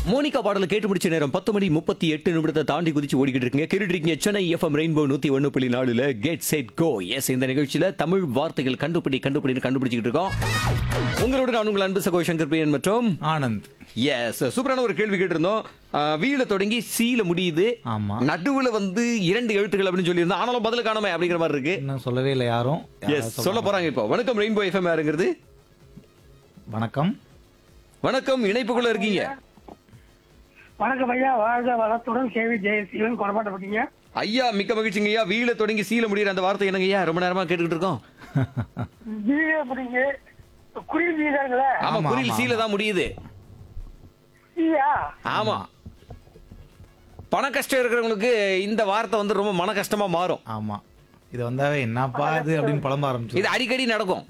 Monica பாடல கேட்டு முடிச்ச நேரம் பத்து மணி முப்பத்தி எட்டு நிமிடத்தை தாண்டி குதிச்சு ஓடிக்கிட்டு இருக்கீங்க கேட்டுட்டு இருக்கீங்க சென்னை எஃப்எம் ரெயின்போ நூத்தி ஒன்னு புள்ளி நாலுல கெட் செட் கோ எஸ் இந்த நிகழ்ச்சியில தமிழ் வார்த்தைகள் கண்டுபிடி கண்டுபிடின்னு கண்டுபிடிச்சிட்டு இருக்கோம் உங்களோட நான் உங்கள் அன்பு சகோ சங்கர் பிரியன் மற்றும் ஆனந்த் எஸ் சூப்பரான ஒரு கேள்வி கேட்டிருந்தோம் அஹ், வீல தொடங்கி சீல முடியுது ஆமா நடுவுல வந்து இரண்டு எழுத்துக்கள் அப்படின்னு சொல்லியிருந்தோம் ஆனாலும் பதில் காணாம அப்படிங்கிற மாதிரி இருக்கு இன்னும் சொல்லவே இல்லை யாரும் எஸ் சொல்ல போறாங்க இப்போ வணக்கம் ரெயின்போ எஃப்எம் யாருங்கிறது வணக்கம் வணக்கம் இணைப்புக்குள்ள இருக்கீங்க வணக்கம் ஐயா வாழ்க வளத்துடன் கேவி ஜெயசீலன் கொடப்பாட்டப்பட்டீங்க ஐயா மிக்க மகிழ்ச்சிங்க ஐயா வீல தொடங்கி சீல முடியிற அந்த வார்த்தை என்னங்க ஐயா ரொம்ப நேரமா கேட்டுக்கிட்டு இருக்கோம் வீடு அப்படிங்க குருவி வீரர்களே ஆமா ஆமா, குறியில் ஆமா, சீல தான் முடியுது ஐயா ஆமா பண கஷ்டம் இருக்கிறவங்களுக்கு இந்த வார்த்தை வந்து ரொம்ப மன கஷ்டமா மாறும் ஆமா இது வந்தாவே என்னப்பா இது அப்படின்னு புலம்ப ஆரம்பிச்சு இது அடிக்கடி நடக்கும்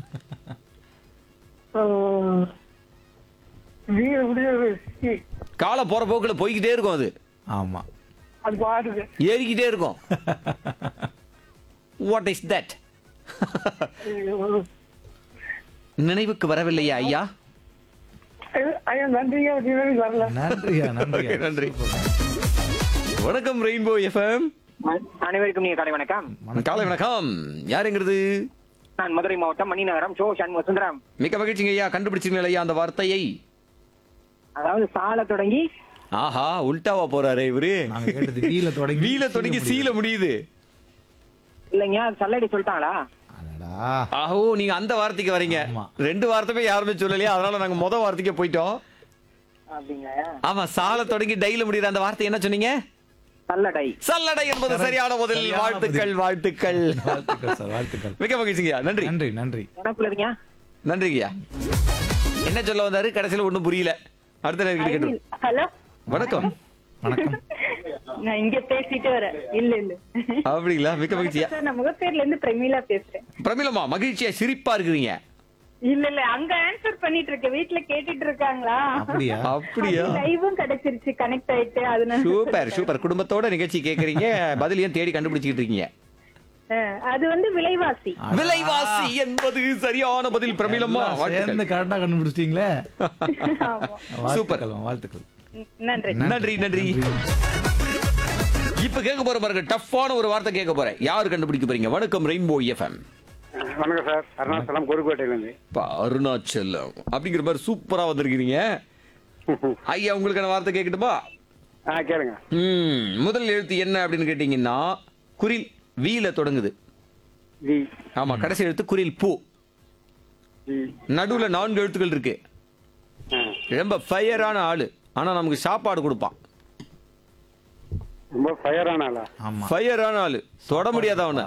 அஹ், வீடு விடுதலை கால போற போக்குல போய்கிட்டே இருக்கும் அது ஆமா அது பாட்டுக்கு ஏறிக்கிட்டே இருக்கும் வாட் இஸ் தட் நினைவுக்கு வரவில்லையா ஐயா ஐயா நன்றியா நினைவு வரல நன்றியா நன்றியா Okay, நன்றி வணக்கம் ரெயின்போ எஃப்எம் அனைவருக்கும் நீங்க காலை வணக்கம் காலை வணக்கம் யாருங்கிறது நான் மதுரை மாவட்டம் மணிநகரம் சோ சண்முக சுந்தரம் மிக்க மகிழ்ச்சிங்க ஐயா கண்டுபிடிச்சிருங்க ஐயா அந்த வார்த்தையை அதாவது சால தொடங்கி ஆஹா உல்டாவா போறாரே இவரு நாங்க கேட்டது வீல தொடங்கி வீல தொடங்கி சீல முடியுது இல்லைங்க சல்லடி சொல்லிட்டாங்களா அடடா ஆஹோ நீங்க அந்த வார்த்தைக்கு வரீங்க ஆமா. ரெண்டு வார்த்தையுமே யாருமே சொல்லலையா அதனால நாங்க முத வார்த்தைக்கே போயிட்டோம் அப்படிங்களா ஆமா சால தொடங்கி டைல முடியுற அந்த வார்த்தை என்ன சொன்னீங்க சல்லடை சல்லடை என்பது சரியான முதல் சரியான வாழ்த்துக்கள் வாழ்த்துக்கள் வாழ்த்துக்கள் சார் வாழ்த்துக்கள் மிக்க மகிழ்ச்சிங்கய்யா நன்றி நன்றி நன்றி நினப்புல இருங்க நன்றிங்கய்யா என்ன சொல்ல வந்தாரு கடைசியில ஒண்ணும் புரியல அடுத்த நேரம் கேட்டு ஹலோ வணக்கம் வணக்கம் நான் இங்க பேசிட்டு வரேன் இல்ல இல்ல அப்படிங்களா மிக்க மகிழ்ச்சியா சார் நான் முகப்பேர்ல இருந்து பிரமீளா பேசுறேன் பிரமிளமா மகிழ்ச்சியா சிரிப்பா இருக்கிறீங்க இல்ல இல்ல அங்க ஆன்சர் பண்ணிட்டு இருக்கேன் வீட்ல கேட்டுட்டு இருக்காங்களா அப்படியா அப்படியா லைவும் கிடைச்சிருச்சு கனெக்ட் ஆயிட்டு அதனால சூப்பர் சூப்பர் குடும்பத்தோட நிகழ்ச்சி கேக்குறீங்க பதில் ஏன் தேடி கண்டுபிடிச்சிட்டு இருக்கீங்க அஹ், அது வந்து விலைவாசி விலைவாசி என்பது சரியான பதில் பிரமிளமா சேர்ந்து கரெக்டா கண்டுபிடிச்சிட்டீங்களே ஆமா. சூப்பர். வாழ்த்துக்கள் வாழ்த்துக்கள் ம், நன்றி நன்றி நன்றி இப்ப கேட்க போற பாருங்க டஃப்பான ஒரு வார்த்தை கேட்க போறேன் யாரு கண்டுபிடிக்க போறீங்க வணக்கம் ரெயின்போ எஃப்எம் வணக்கம் சார் அருணாச்சலம் கோரிக்கோட்டையிலேருந்து அருணாச்சலம் அப்படிங்கிற மாதிரி சூப்பரா வந்திருக்கீங்க ஐயா உங்களுக்கான வார்த்தை கேட்கட்டுமா ஆ கேளுங்க ம் முதல் எழுத்து என்ன அப்படின்னு கேட்டீங்கன்னா குரில் வீல தொடங்குது வி ஆமா கடைசி எழுத்து குரில் பூ வி நடுவுல நான்கு எழுத்துக்கள் இருக்கு ஆ. ரொம்ப ஃபயரான ஆளு ஆனா நமக்கு சாப்பாடு கொடுப்பான் ரொம்ப ஃபயரான ஆளா ஆமா ஃபயரான ஆளு தொட முடியாத அவன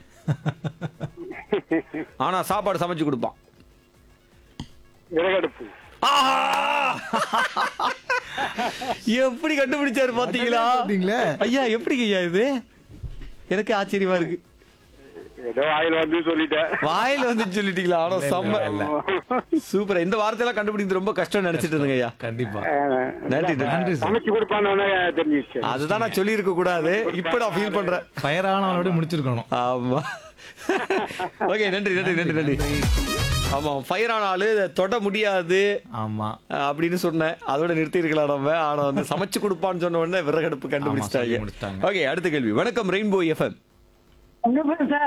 ஆனா சாப்பாடு சமைச்சு கொடுப்பான் விறகடுப்பு ஆஹா! எப்படி கண்டுபிடிச்சாரு பாத்தீங்களா பாத்தீங்களே? ஐயா எப்படிங்க ஐயா இது எனக்கு ஆச்சரியமா இருக்கு ஏதோ ஆயில் வந்து சொல்லிட்டேன் வாயில வந்து சொல்லிட்டீங்களா ஆனா செம்ம சூப்பர் இந்த வார்த்தையெல்லாம் கண்டுபிடிக்கிறது ரொம்ப கஷ்டம் நினைச்சிட்டு இருந்தேங்க ஐயா கண்டிப்பா ஆ, நன்றி நன்றி. நன்றி சார் சமைச்சு கொடுப்பான்னு தெரிஞ்சிச்சு அதுதான் நான் சொல்லி இருக்க கூடாது இப்ப நான் ஃபீல் பண்றேன் ஃபயரானவனோட முடிச்சிருக்கணும் ஆமா ஓகே நன்றி நன்றி நன்றி நன்றி ஆமா ஃபயரான ஆளு இதை தொட முடியாது ஆமா அஹ், அப்படின்னு சொன்னேன் அதோட நிறுத்தி இருக்கலாம் நம்ம ஆனா வந்து சமைச்சு கொடுப்பான்னு சொன்ன உடனே விறகடுப்பு சொல்லி கண்டுபிடிச்சிட்டாங்க முடிச்சிட்டாங்க. ஓகே அடுத்த கேள்வி வணக்கம் ரெயின்போ எஃப்எம் உங்க பேர் சார்